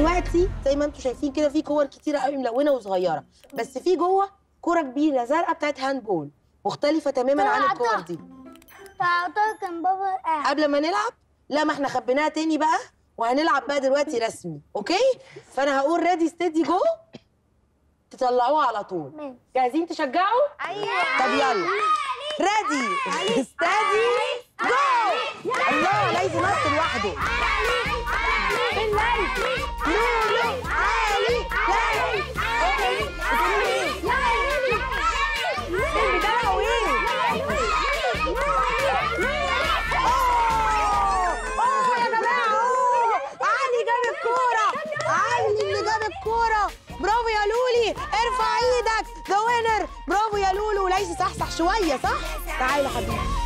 دلوقتي زي ما انتم شايفين كده في كور كتيره قوي ملونه وصغيره بس في جوه كوره كبيره زرقاء بتاعت هاند بول مختلفه تماما عن الكور دي تعطى كان بابا قاعد قبل ما نلعب لا ما احنا خبيناها تاني بقى وهنلعب بقى دلوقتي رسمي اوكي فانا هقول ريدي ستيدي جو تطلعوها على طول ماشي. جاهزين تشجعوا ايوه طب يلا ريدي ستادي جو الله ليس نط لوحده لولو علي لالي بتاعه ايه أوه! أوه يا جماعة أوه! علي جاب الكورة علي اللي جاب الكورة برافو يا لولي ارفع ايدك ذا وينر برافو يا لولو ليس صحصح شوية صح؟ تعالى حبيبي